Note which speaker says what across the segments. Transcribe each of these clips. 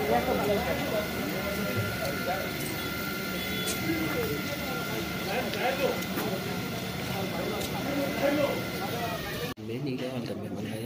Speaker 1: లేదు నీకే వెళ్తాం మేము అలాగే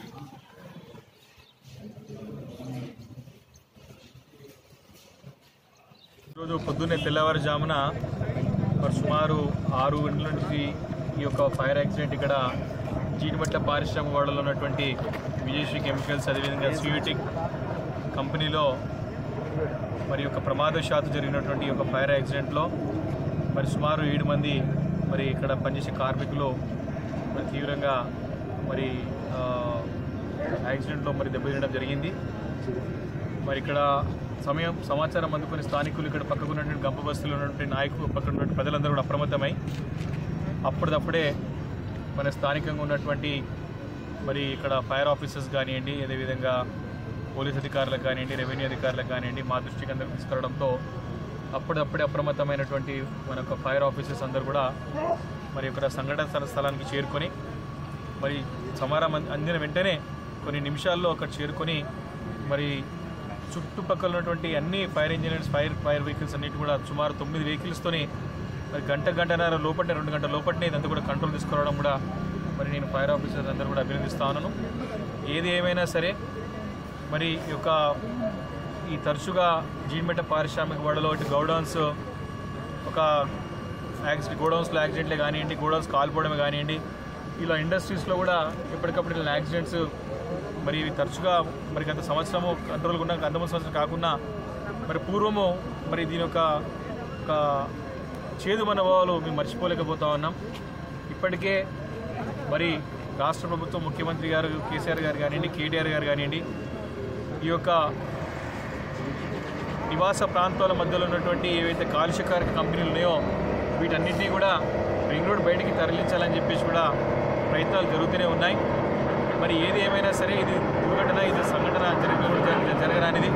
Speaker 2: ఈరోజు పొద్దున్నే తెల్లవారుజామున మరి సుమారు ఆరు గంటల నుంచి ఈ యొక్క ఫైర్ యాక్సిడెంట్ ఇక్కడ జీడిమట్ల పారిశ్రామిక వాడలో ఉన్నటువంటి విజయశ్రీ కెమికల్స్ అదేవిధంగా స్వీటిక్ కంపెనీలో మరి యొక్క ప్రమాదశాత్తు జరిగినటువంటి ఈ యొక్క ఫైర్ యాక్సిడెంట్లో మరి సుమారు ఏడు మంది మరి ఇక్కడ పనిచేసే కార్మికులు మరి తీవ్రంగా మరి ఆ, యాక్సిడెంట్లో మరి దెబ్బతినడం జరిగింది మరి ఇక్కడ సమయం సమాచారం అందుకుని స్థానికులు ఇక్కడ పక్కకు ఉన్నటువంటి గంప బస్తీలో ఉన్నటువంటి నాయకులు పక్కన ఉన్నటువంటి ప్రజలందరూ కూడా అప్రమత్తమై అప్పటిదప్పుడే మన స్థానికంగా ఉన్నటువంటి మరి ఇక్కడ ఫైర్ ఆఫీసర్స్ కానివ్వండి అదేవిధంగా పోలీస్ అధికారులకు కానివ్వండి రెవెన్యూ అధికారులకు కానివ్వండి మా దృష్టికి అందరికి తీసుకురావడంతో అప్పటిదప్పుడే అప్రమత్తమైనటువంటి మన యొక్క ఫైర్ ఆఫీసర్స్ అందరూ కూడా మరి ఇక్కడ సంఘటన స్థల- స్థలానికి చేరుకొని మరి సమారం అంద- అందిన వెంటనే కొన్ని నిమిషాల్లో అక్కడ చేరుకొని మరి చుట్టుపక్కల ఉన్నటువంటి అన్ని fire engineers fire fire vehicles అన్నిటి కూడా సుమారు తొమ్మిది వెహికల్స్తోని మరి గంట గంటన్నర లోపట్నే రెండు గంటల లోపట్నే ఇదంతా కూడా కంట్రోల్ తీసుకురావడం కూడా మరి నేను ఫైర్ ఆఫీసర్స్ అందరూ కూడా అభినందిస్తా ఉన్నాను ఏది ఏమైనా సరే మరి ఈ యొక్క ఈ తరచుగా జీడిమెట్ట పారిశ్రామిక వాడలో ఇటు గౌడౌన్స్ ఒక యాక్సిడెంట్ గోడౌన్స్లో యాక్సిడెంట్లే కానివ్వండి గోడౌన్స్ కాలిపోవడమే కానివ్వండి ఇలా ఇండస్ట్రీస్లో కూడా ఎప్పటికప్పుడు ఇలా యాక్సిడెంట్స్ మరి ఇవి తరచుగా మరి గత సంవత్సరము కంట్రోల్గా ఉన్న గత సంవత్సరం కాకుండా మరి పూర్వము మరి దీని యొక్క ఒక చేదు మనోభావాలు మేము మర్చిపోలేకపోతా ఉన్నాం ఇప్పటికే మరి రాష్ట్ర ప్రభుత్వం ముఖ్యమంత్రి గారు కేసీఆర్ గారు కానివ్వండి కేటీఆర్ గారు కానివ్వండి ఈ యొక్క నివాస ప్రాంతాల మధ్యలో ఉన్నటువంటి ఏవైతే కాలుష్యకారక కంపెనీలు ఉన్నాయో వీటన్నిటినీ కూడా రింగ్ రోడ్ బయటికి తరలించాలని చెప్పేసి కూడా ప్రయత్నాలు జరుగుతూనే ఉన్నాయి మరి ఏది ఏమైనా సరే ఇది దుర్ఘటన ఇది సంఘటన జరగ జరగరానిది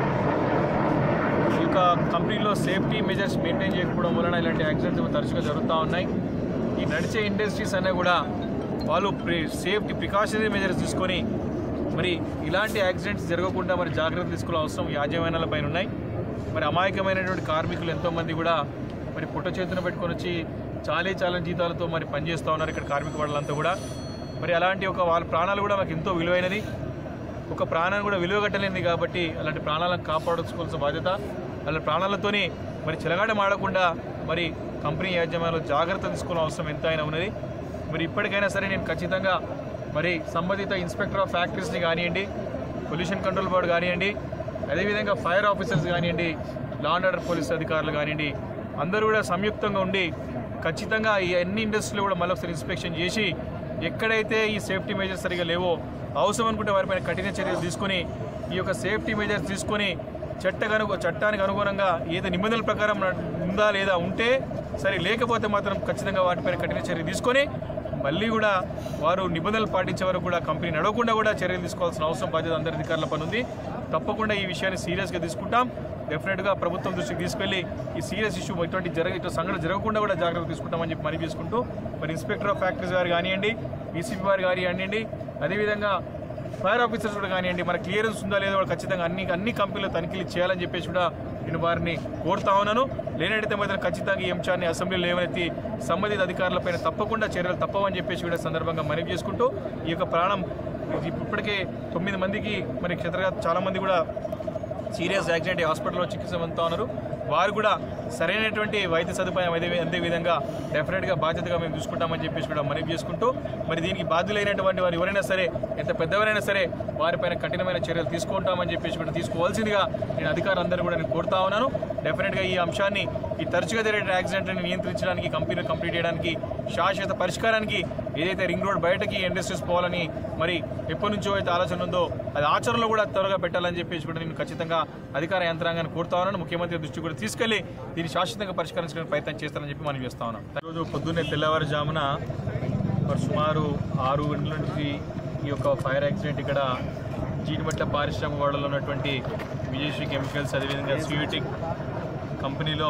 Speaker 2: ఈ యొక్క కంపెనీలో సేఫ్టీ మెజర్స్ మెయింటైన్ చేయకపోవడం వలన ఇలాంటి యాక్సిడెంట్స్ తరచుగా జరుగుతూ ఉన్నాయి ఈ నడిచే ఇండస్ట్రీస్ అన్నీ కూడా వాళ్ళు సేఫ్టీ ప్రికాషనరీ మెజర్స్ తీసుకొని మరి ఇలాంటి యాక్సిడెంట్స్ జరగకుండా మరి జాగ్రత్త తీసుకోవాల్సిన అవసరం యాజమాన్యాల పైన ఉన్నాయి మరి అమాయకమైనటువంటి కార్మికులు ఎంతోమంది కూడా మరి పుట్ట చేతున పెట్టుకొని వచ్చి చాలే చాలా జీతాలతో మరి పనిచేస్తూ ఉన్నారు ఇక్కడ కార్మిక వాళ్ళంతా కూడా మరి అలాంటి ఒక వాళ్ళ ప్రాణాలు కూడా మాకు ఎంతో విలువైనది ఒక ప్రాణాన్ని కూడా విలువ కట్టలేనిది కాబట్టి అలాంటి ప్రాణాలను కాపాడుకోవాల్సిన బాధ్యత వాళ్ళ ప్రాణాలతోని మరి చిలగాడ మాడకుండా మరి కంపెనీ యాజమాన్యాలు జాగ్రత్త తీసుకోవాల్సిన అవసరం ఎంతైనా ఉన్నది మరి ఇప్పటికైనా సరే నేను ఖచ్చితంగా మరి సంబంధిత ఇన్స్పెక్టర్ ఆఫ్ ఫ్యాక్టరీస్ని కానివ్వండి పొల్యూషన్ కంట్రోల్ బోర్డు కానివ్వండి అదేవిధంగా ఫైర్ ఆఫీసర్స్ కానివ్వండి లా అండ్ ఆర్డర్ పోలీస్ అధికారులు కానివ్వండి అందరూ కూడా సంయుక్తంగా ఉండి ఖచ్చితంగా ఈ అన్ని ఇండస్ట్రీలు కూడా మళ్ళీ ఒకసారి ఇన్స్పెక్షన్ చేసి ఎక్కడైతే ఈ సేఫ్టీ మెజర్స్ సరిగా లేవో అవసరం అనుకుంటే వారిపైన కఠిన చర్యలు తీసుకొని ఈ యొక్క సేఫ్టీ మెజర్స్ తీసుకొని చట్టకు చట్టానికి అనుగుణంగా ఏదో నిబంధనల ప్రకారం న- ఉందా లేదా ఉంటే సరే లేకపోతే మాత్రం ఖచ్చితంగా వాటిపైన కఠిన చర్య తీసుకొని మళ్ళీ కూడా వారు నిబంధనలు పాటించే వరకు కూడా కంపెనీ నడవకుండా కూడా చర్యలు తీసుకోవాల్సిన అవసరం బాధ్యత అందరి అధికారుల పని ఉంది తప్పకుండా ఈ విషయాన్ని సీరియస్గా తీసుకుంటాం డెఫినెట్గా ప్రభుత్వం దృష్టికి తీసుకెళ్లి ఈ సీరియస్ ఇష్యూ ఇటువంటి జరగ ఇటువంటి సంఘటన జరగకుండా కూడా జాగ్రత్త తీసుకుంటామని చెప్పి మనవి చేసుకుంటూ మరి ఇన్స్పెక్టర్ ఆఫ్ ఫ్యాక్టరీస్ గారు కానివ్వండి ఈసీపీ వారు కానివ్వండి అదేవిధంగా ఫైర్ ఆఫీసర్స్ కూడా కానివ్వండి మన క్లియరెన్స్ ఉందా లేదో కూడా ఖచ్చితంగా అన్ని అన్ని కంపెనీలు తనిఖీలు చేయాలని చెప్పేసి కూడా నేను వారిని కోరుతా ఉన్నాను లేనట్టయితే మాత్రం ఖచ్చితంగా ఈ అంశాన్ని అసెంబ్లీలో లేవనెత్తి సంబంధిత అధికారులపైన తప్పకుండా చర్యలు తప్పవని చెప్పేసి కూడా సందర్భంగా మనవి చేసుకుంటూ ఈ యొక్క ప్రాణం ఇది ఇప్పటికే తొమ్మిది మందికి మరి క్షేత్రగా చాలా మంది కూడా సీరియస్ యాక్సిడెంట్ హాస్పిటల్లో చికిత్స పొందుతా ఉన్నారు వారు కూడా సరైనటువంటి వైద్య సదుపాయం అదే అదే విధంగా డెఫినెట్గా బాధ్యతగా మేము చూసుకుంటామని చెప్పేసి కూడా మనవి చేసుకుంటూ మరి దీనికి బాధ్యులైనటువంటి వారు ఎవరైనా సరే ఎంత పెద్దవరైనా సరే వారిపైన కఠినమైన చర్యలు తీసుకుంటామని చెప్పేసి కూడా తీసుకోవాల్సిందిగా నేను అధికారులందరూ కూడా నేను కోరుతా ఉన్నాను డెఫినెట్గా ఈ అంశాన్ని ఈ తరచుగా జరిగే యాక్సిడెంట్ని నియంత్రించడానికి కంపెనీలు కంప్లీట్ చేయడానికి శాశ్వత పరిష్కారానికి ఏదైతే రింగ్ రోడ్ బయటకి ఇండస్ట్రీస్ పోవాలని మరి ఎప్పటి నుంచో అయితే ఆలోచన ఉందో అది ఆచరణలో కూడా త్వరగా పెట్టాలని చెప్పేసి కూడా నేను ఖచ్చితంగా అధికార యంత్రాంగాన్ని కోరుతా ఉన్నాను ముఖ్యమంత్రి దృష్టి కూడా తీసుకెళ్లి దీన్ని శాశ్వతంగా పరిష్కరించడానికి ప్రయత్నం చేస్తానని చెప్పి మనం చేస్తా ఉన్నాం ఈరోజు పొద్దున్నే తెల్లవారుజామున మరి సుమారు ఆరు గంటల నుంచి ఈ యొక్క ఫైర్ యాక్సిడెంట్ ఇక్కడ జీడిమట్ల పారిశ్రామిక వాడలో ఉన్నటువంటి విజయశ్రీ కెమికల్స్ అదేవిధంగా స్వీటిక్ కంపెనీలో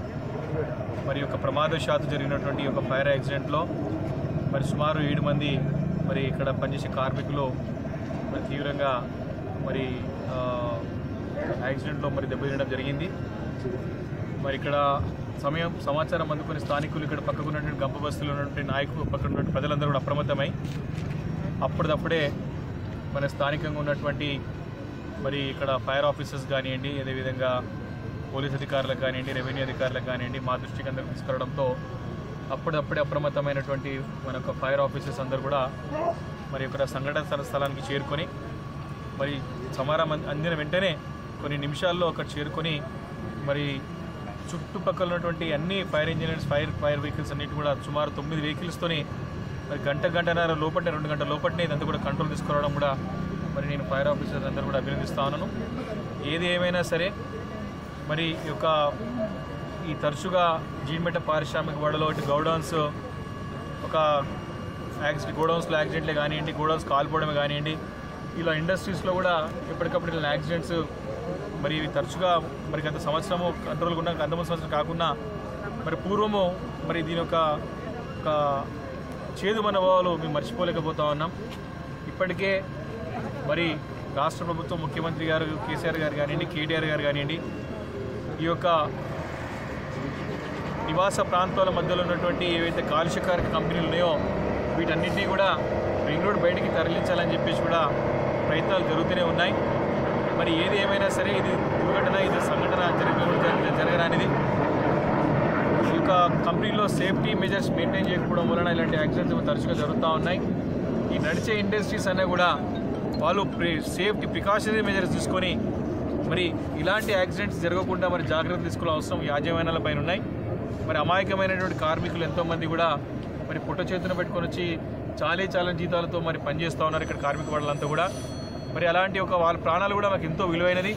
Speaker 2: మరి యొక్క ప్రమాదశాత్తు జరిగినటువంటి ఈ యొక్క ఫైర్ యాక్సిడెంట్లో మరి సుమారు ఏడు మంది మరి ఇక్కడ పనిచేసే కార్మికులు మరి తీవ్రంగా మరి ఆ, యాక్సిడెంట్లో మరి దెబ్బతినడం జరిగింది మరి ఇక్కడ సమయం సమాచారం అందుకుని స్థానికులు ఇక్కడ పక్కకు ఉన్నటువంటి గంప బస్సులో ఉన్నటువంటి నాయకులు పక్కన ఉన్నటువంటి ప్రజలందరూ కూడా అప్రమత్తమై అప్పటిదప్పుడే మన స్థానికంగా ఉన్నటువంటి మరి ఇక్కడ ఫైర్ ఆఫీసర్స్ కానివ్వండి అదేవిధంగా పోలీస్ అధికారులకు కానివ్వండి రెవెన్యూ అధికారులకు కానివ్వండి మా దృష్టికి అందరికి తీసుకురావడంతో అప్పుడప్పుడే అప్రమత్తమైనటువంటి మన యొక్క ఫైర్ ఆఫీసర్స్ అందరూ కూడా మరి ఇక్కడ సంఘటన స్థల- స్థలానికి చేరుకొని మరి సమాచారం అంద- అందిన వెంటనే కొన్ని నిమిషాల్లో అక్కడ చేరుకొని మరి చుట్టుపక్కల ఉన్నటువంటి అన్ని fire engineers fire fire vehicles అన్నిటి కూడా సుమారు తొమ్మిది వెహికల్స్తోని మరి గంట గంటన్నర లోపట్నే రెండు గంటల లోపట్నే ఇదంతా కూడా కంట్రోల్ తీసుకురావడం కూడా మరి నేను ఫైర్ ఆఫీసర్స్ అందరూ కూడా అభినందిస్తా ఉన్నాను ఏది ఏమైనా సరే మరి ఈ యొక్క ఈ తరచుగా జీడిమెట్ట పారిశ్రామిక వాడలో ఇటు గౌడౌన్స్ ఒక యాక్సిడెంట్ గోడౌన్స్లో యాక్సిడెంట్లే కానివ్వండి గోడౌన్స్ కాల్పోవడమే కానివ్వండి ఇలా ఇండస్ట్రీస్లో కూడా ఎప్పటికప్పుడు ఇలా యాక్సిడెంట్స్ మరి ఇవి తరచుగా మరి గత సంవత్సరము కంట్రోల్గా ఉన్న గత ముందు సంవత్సరం కాకుండా మరి పూర్వము మరి దీని యొక్క ఒక చేదు మనోభావాలు మేము మర్చిపోలేకపోతా ఉన్నాం ఇప్పటికే మరి రాష్ట్ర ప్రభుత్వం ముఖ్యమంత్రి గారు కేసీఆర్ గారు కానివ్వండి కేటీఆర్ గారు కానివ్వండి ఈ యొక్క నివాస ప్రాంతాల మధ్యలో ఉన్నటువంటి ఏవైతే కాలుష్యకారక కంపెనీలు ఉన్నాయో వీటన్నింటినీ కూడా రింగ్ రోడ్ బయటికి తరలించాలని చెప్పేసి కూడా ప్రయత్నాలు జరుగుతూనే ఉన్నాయి మరి ఏది ఏమైనా సరే ఇది దుర్ఘటన ఇది సంఘటన జరగ జరగరానిది ఈ యొక్క కంపెనీలో సేఫ్టీ మెజర్స్ మెయింటైన్ చేయకపోవడం వలన ఇలాంటి యాక్సిడెంట్స్ తరచుగా జరుగుతూ ఉన్నాయి ఈ నడిచే ఇండస్ట్రీస్ అన్నీ కూడా వాళ్ళు సేఫ్టీ ప్రికాషనరీ మెజర్స్ తీసుకొని మరి ఇలాంటి యాక్సిడెంట్స్ జరగకుండా మరి జాగ్రత్త తీసుకోవాల్సిన అవసరం యాజమాన్యాల పైన ఉన్నాయి మరి అమాయకమైనటువంటి కార్మికులు ఎంతోమంది కూడా మరి పుట్ట చేతున పెట్టుకొని వచ్చి చాలీ చాలని జీతాలతో మరి పనిచేస్తూ ఉన్నారు ఇక్కడ కార్మిక వాళ్ళంతా కూడా మరి అలాంటి ఒక వాళ్ళ ప్రాణాలు కూడా మాకు ఎంతో విలువైనది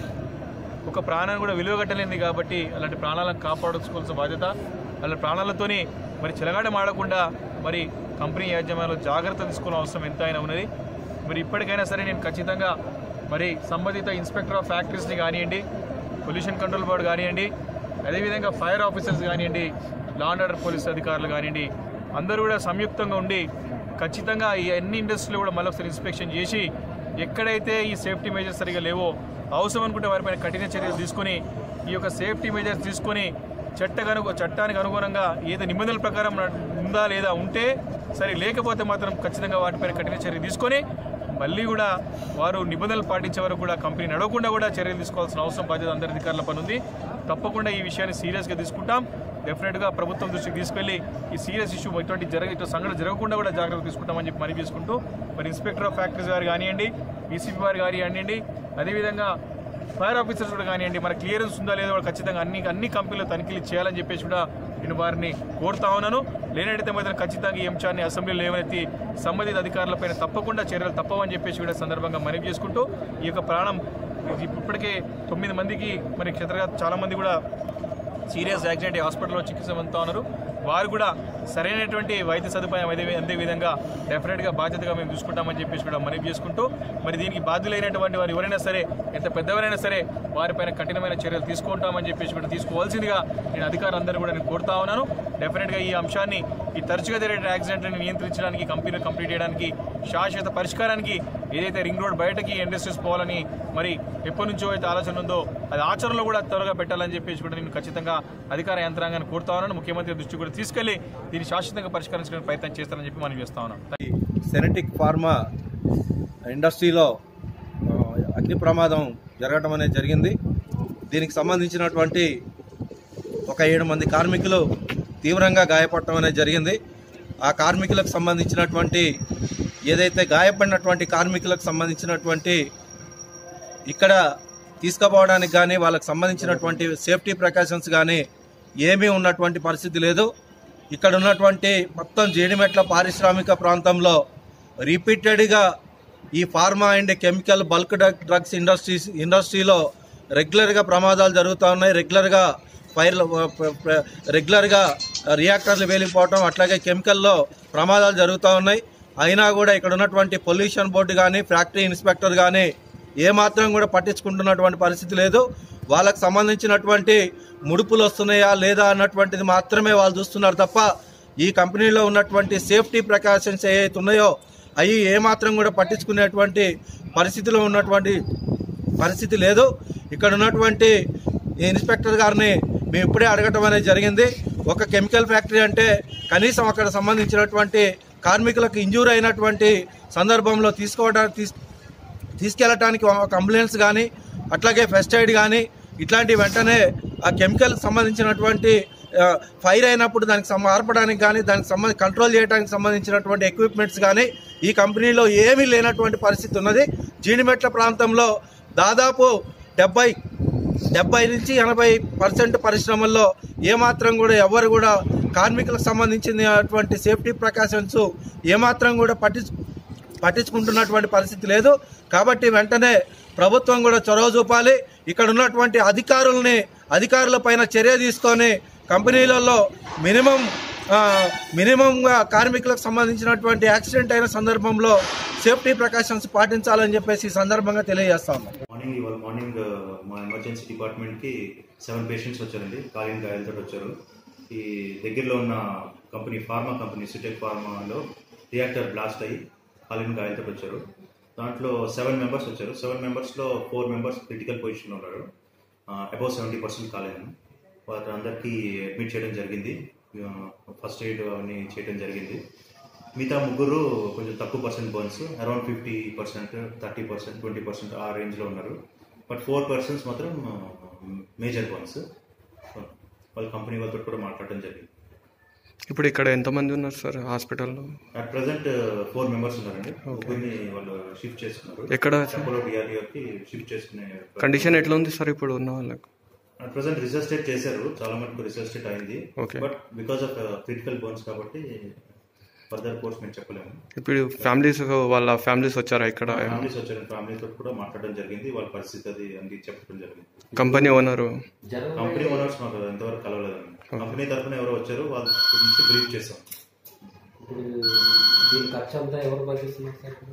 Speaker 2: ఒక ప్రాణాన్ని కూడా విలువ కట్టలేనిది కాబట్టి అలాంటి ప్రాణాలను కాపాడుకోవాల్సిన బాధ్యత అలాంటి ప్రాణాలతోని మరి చిలగాడ మాడకుండా మరి కంపెనీ యాజమాన్యాలు జాగ్రత్త తీసుకోవాల్సిన అవసరం ఎంతైనా ఉన్నది మరి ఇప్పటికైనా సరే నేను ఖచ్చితంగా మరి సంబంధిత ఇన్స్పెక్టర్ ఆఫ్ ఫ్యాక్టరీస్ని కానివ్వండి పొల్యూషన్ కంట్రోల్ బోర్డు కానివ్వండి అదేవిధంగా ఫైర్ ఆఫీసర్స్ కానివ్వండి లా అండ్ ఆర్డర్ పోలీస్ అధికారులు కానివ్వండి అందరూ కూడా సంయుక్తంగా ఉండి ఖచ్చితంగా ఈ అన్ని ఇండస్ట్రీలు కూడా మళ్ళీ ఒకసారి ఇన్స్పెక్షన్ చేసి ఎక్కడైతే ఈ సేఫ్టీ మెజర్స్ సరిగా లేవో అవసరం అనుకుంటే వారిపైన కఠిన చర్యలు తీసుకొని ఈ యొక్క సేఫ్టీ మెజర్స్ తీసుకొని చట్ట కనుక చట్టానికి అనుగుణంగా ఏదో నిబంధనల ప్రకారం న- ఉందా లేదా ఉంటే సరే లేకపోతే మాత్రం ఖచ్చితంగా వాటిపైన కఠిన చర్య తీసుకొని మళ్ళీ కూడా వారు నిబంధనలు పాటించే వరకు కూడా కంపెనీ నడవకుండా కూడా చర్యలు తీసుకోవాల్సిన అవసరం బాధ్యత అందరి అధికారుల పని ఉంది తప్పకుండా ఈ విషయాన్ని సీరియస్గా తీసుకుంటాం డెఫినెట్గా ప్రభుత్వం దృష్టికి తీసుకెళ్లి ఈ సీరియస్ ఇష్యూ ఇటువంటి జరగ ఇటువంటి సంఘటన జరగకుండా కూడా జాగ్రత్త తీసుకుంటామని చెప్పి మనవి చేసుకుంటూ మరి ఇన్స్పెక్టర్ ఆఫ్ ఫ్యాక్టరీస్ గారు కానివ్వండి ఈసీపీ వారు కానివ్వండి అదేవిధంగా ఫైర్ ఆఫీసర్స్ కూడా కానివ్వండి మన క్లియరెన్స్ ఉందా లేదో కూడా ఖచ్చితంగా అన్ని అన్ని కంపెనీలు తనిఖీలు చేయాలని చెప్పేసి కూడా నేను వారిని కోరుతా ఉన్నాను లేనట్టయితే మాత్రం ఖచ్చితంగా ఈ అంశాన్ని అసెంబ్లీలో లేవనెత్తి సంబంధిత అధికారులపైన తప్పకుండా చర్యలు తప్పవని చెప్పేసి కూడా సందర్భంగా మనవి చేసుకుంటూ ఈ యొక్క ప్రాణం ఇప్పటికే తొమ్మిది మందికి మరి క్షేత్రగా చాలా మంది కూడా సీరియస్ యాక్సిడెంట్ హాస్పిటల్లో చికిత్స పొందుతా ఉన్నారు వారు కూడా సరైనటువంటి వైద్య సదుపాయం అదే అదే విధంగా డెఫినెట్గా బాధ్యతగా మేము చూసుకుంటామని చెప్పేసి కూడా మనవి చేసుకుంటూ మరి దీనికి బాధ్యులైనటువంటి వారు ఎవరైనా సరే ఎంత పెద్దవరైనా సరే వారిపైన కఠినమైన చర్యలు తీసుకుంటామని చెప్పేసి కూడా తీసుకోవాల్సిందిగా నేను అధికారులందరూ కూడా నేను కోరుతా ఉన్నాను డెఫినెట్గా ఈ అంశాన్ని ఈ తరచుగా జరిగే యాక్సిడెంట్లను నియంత్రించడానికి కంపెనీలు కంప్లీట్ చేయడానికి శాశ్వత పరిష్కారానికి ఏదైతే రింగ్ రోడ్ బయటకి ఇండస్ట్రీస్ పోవాలని మరి ఎప్పటి నుంచో అయితే ఆలోచన ఉందో అది ఆచరణలో కూడా త్వరగా పెట్టాలని చెప్పేసి కూడా నేను ఖచ్చితంగా అధికార యంత్రాంగాన్ని కోరుతా ఉన్నాను ముఖ్యమంత్రి దృష్టి కూడా తీసుకెళ్లి దీన్ని శాశ్వతంగా పరిష్కరించడానికి ప్రయత్నం చేస్తానని చెప్పి మనం చేస్తా ఉన్నాం
Speaker 3: సెనటిక్ ఫార్మా ఇండస్ట్రీలో ఆ, అగ్ని ప్రమాదం జరగడం అనేది జరిగింది దీనికి సంబంధించినటువంటి ఒక ఏడు మంది కార్మికులు తీవ్రంగా గాయపడటం అనేది జరిగింది ఆ కార్మికులకు సంబంధించినటువంటి ఏదైతే గాయపడినటువంటి కార్మికులకు సంబంధించినటువంటి ఇక్కడ తీసుకుపోవడానికి కానీ వాళ్ళకి సంబంధించినటువంటి సేఫ్టీ ప్రికాషన్స్ కానీ ఏమీ ఉన్నటువంటి పరిస్థితి లేదు ఇక్కడ ఉన్నటువంటి మొత్తం జేడిమెట్ల పారిశ్రామిక ప్రాంతంలో రిపీటెడ్గా ఈ pharma and chemical bulk drug drugs industries ఇండస్ట్రీలో రెగ్యులర్గా ప్రమాదాలు జరుగుతూ ఉన్నాయి రెగ్యులర్గా ఫైర్ రెగ్యులర్గా రియాక్టర్లు వేలిపోవటం అట్లాగే కెమికల్లో ప్రమాదాలు జరుగుతూ ఉన్నాయి అయినా కూడా ఇక్కడ ఉన్నటువంటి పొల్యూషన్ బోర్డు కానీ ఫ్యాక్టరీ ఇన్స్పెక్టర్ కానీ ఏమాత్రం కూడా పట్టించుకుంటున్నటువంటి పరిస్థితి లేదు వాళ్ళకు సంబంధించినటువంటి ముడుపులు వస్తున్నాయా లేదా అన్నటువంటిది మాత్రమే వాళ్ళు చూస్తున్నారు తప్ప ఈ కంపెనీలో ఉన్నటువంటి సేఫ్టీ ప్రికాషన్స్ ఏవైతే ఉన్నాయో అవి ఏమాత్రం కూడా పట్టించుకునేటువంటి పరిస్థితిలో ఉన్నటువంటి పరిస్థితి లేదు ఇక్కడ ఉన్నటువంటి ఇన్స్పెక్టర్ గారిని మేము ఇప్పుడే అడగటం అనేది జరిగింది ఒక కెమికల్ ఫ్యాక్టరీ అంటే కనీసం అక్కడ సంబంధించినటువంటి కార్మికులకు ఇంజూర్ అయినటువంటి సందర్భంలో తీసుకోవడానికి తీస్ తీసుకెళ్ళటానికి ఒక అంబులెన్స్ కానీ అట్లాగే ఫస్ట్ ఎయిడ్ కానీ ఇట్లాంటి వెంటనే ఆ కెమికల్ సంబంధించినటువంటి ఆ, ఫైర్ అయినప్పుడు దానికి సంబ- ఆర్పడానికి కానీ దానికి సంబంధ కంట్రోల్ చేయడానికి సంబంధించినటువంటి ఎక్విప్మెంట్స్ కానీ ఈ కంపెనీలో ఏమీ లేనటువంటి పరిస్థితి ఉన్నది జీడిమెట్ల ప్రాంతంలో దాదాపు డెబ్బై డెబ్బై నుంచి ఎనభై పర్సెంట్ పరిశ్రమల్లో ఏమాత్రం కూడా ఎవరు కూడా కార్మికులకు సంబంధించినటువంటి సేఫ్టీ ప్రికాషన్స్ ఏమాత్రం కూడా పట్టించు పట్టించుకుంటున్నటువంటి పరిస్థితి లేదు కాబట్టి వెంటనే ప్రభుత్వం కూడా చొరవ చూపాలి ఇక్కడ ఉన్నటువంటి అధికారుల్ని అధికారుల పైన చర్య తీసుకొని కంపెనీలలో మినిమం ఆ, మినిమంగా కార్మికులకు సంబంధించినటువంటి యాక్సిడెంట్ అయిన సందర్భంలో సేఫ్టీ ప్రికాషన్స్ పాటించాలని చెప్పేసి ఈ సందర్భంగా తెలియజేస్తా ఉన్నాం
Speaker 4: మార్నింగ్ ఇవాళ మార్నింగ్ మా ఎమర్జెన్సీ డిపార్ట్మెంట్కి సెవెన్ పేషెంట్స్ వచ్చారండి కాలిన గాయాలతో వచ్చారు ఈ దగ్గరలో ఉన్న కంపెనీ ఫార్మా కంపెనీ సిటెక్ ఫార్మాలో రియాక్టర్ బ్లాస్ట్ అయ్యి కాలిన గాయాలతో వచ్చారు దాంట్లో సెవెన్ మెంబర్స్ వచ్చారు సెవెన్ మెంబర్స్లో ఫోర్ మెంబర్స్ క్రిటికల్ పొజిషన్లో ఉన్నారు అబౌవ్ సెవెంటీ పర్సెంట్ కాలేదు వాళ్ళందరికీ అడ్మిట్ చేయడం జరిగింది ఫస్ట్ ఎయిడ్ అవన్నీ చేయడం జరిగింది మిగతా ముగ్గురు కొంచెం తక్కువ percent burns around fifty percent thirty percent twenty percent ఆ రేంజ్లో ఉన్నారు బట్ ఫోర్ పర్సన్స్ మాత్రం మేజర్ బర్న్స్ వాళ్ళ కంపెనీ వాళ్ళతో కూడా మాట్లాడడం జరిగింది
Speaker 5: ఇప్పుడు ఇక్కడ ఎంతమంది ఉన్నారు సార్ హాస్పిటల్లో
Speaker 4: అట్ ప్రజెంట్ ఫోర్ మెంబర్స్ ఉన్నారండి ముగ్గురిని వాళ్ళు షిఫ్ట్ చేసుకున్నారు
Speaker 5: ఎక్కడ సార్
Speaker 4: అపోలో డిఆర్డిఓకి షిఫ్ట్ చేసుకునే
Speaker 5: కండిషన్ ఎట్లా ఉంది సార్ ఇప్పుడు ఉన్న వాళ్ళకు
Speaker 4: అట్ ప్రజెంట్ రిసర్స్టేట్ చేశారు చాలా మటుకు రిసర్స్టేట్ అయింది
Speaker 5: Okay.
Speaker 4: But because of critical burns కాబట్టి ఫర్దర్ కోర్స్ మేము చెప్పలేము
Speaker 5: ఇప్పుడు ఫ్యామిలీస్ వాళ్ళ ఫ్యామిలీస్ వచ్చారా ఇక్కడ
Speaker 4: ఫ్యామిలీస్ వచ్చారు ఫ్యామిలీతో కూడా మాట్లాడడం జరిగింది వాళ్ళ పరిస్థితి అది అని చెప్పడం జరిగింది
Speaker 5: కంపెనీ ఓనరు
Speaker 4: కంపెనీ ఓనర్స్ మాకు ఎంతవరకు కలవలేదండి కంపెనీ తరఫున ఎవరో వచ్చారు వాళ్ళ గురించి బ్రీఫ్ చేసాం
Speaker 1: ఇప్పుడు దీని ఖర్చు అంతా ఎవరు భరిస్తున్నారు సార్ ఇప్పుడు?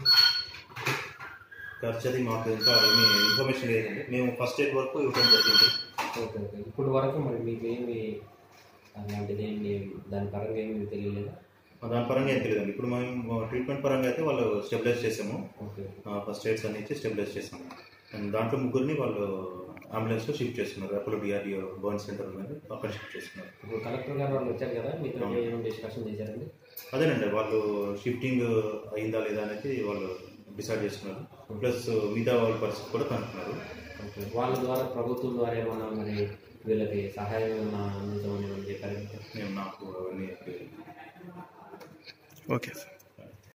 Speaker 4: ఖర్చు అది మాకు ఇంకా ఏమీ ఇన్ఫర్మేషన్ లేదండి మేము ఫస్ట్ ఎయిడ్ వరకు ఇవ్వడం జరిగింది
Speaker 1: ఓకే ఓకే ఇప్పుడు వరకు మరి మీకు ఏమి అలాంటిది ఏమి దాని పరంగా ఏమి తెలియలేదా
Speaker 4: దాని పరంగా ఏం తెలియదండి ఇప్పుడు మేము ట్రీట్మెంట్ పరంగా అయితే వాళ్ళు స్టెబిలైజ్ చేసాము
Speaker 1: ఓకే
Speaker 4: ఫస్ట్ ఎయిడ్స్ అన్ని ఇచ్చి స్టెబిలైజ్ చేసాము అండ్ దాంట్లో ముగ్గురిని వాళ్ళు అంబులెన్స్లో షిఫ్ట్ చేస్తున్నారు అపోలో డిఆర్డిఓ బర్న్ సెంటర్ ఉంది అక్కడ షిఫ్ట్ చేస్తున్నారు
Speaker 1: ఇప్పుడు కలెక్టర్ గారు వాళ్ళు వచ్చారు కదా మీతో ఏమైనా డిస్కషన్ చేశారండి
Speaker 4: అదేనండి వాళ్ళు షిఫ్టింగ్ అయిందా లేదా అనేది వాళ్ళు డిసైడ్ చేస్తున్నారు ప్లస్ మిగతా వాళ్ళ పరిస్థితి కూడా కనుక్కున్నారు
Speaker 1: ఓకే వాళ్ళ ద్వారా ప్రభుత్వం ద్వారా ఏమన్నా మరి వీళ్ళకి సహాయం ఏమన్నా అందించమని ఏమన్నా చెప్పారు
Speaker 4: మేము నాకు అవన్నీ
Speaker 5: ఓకే సార్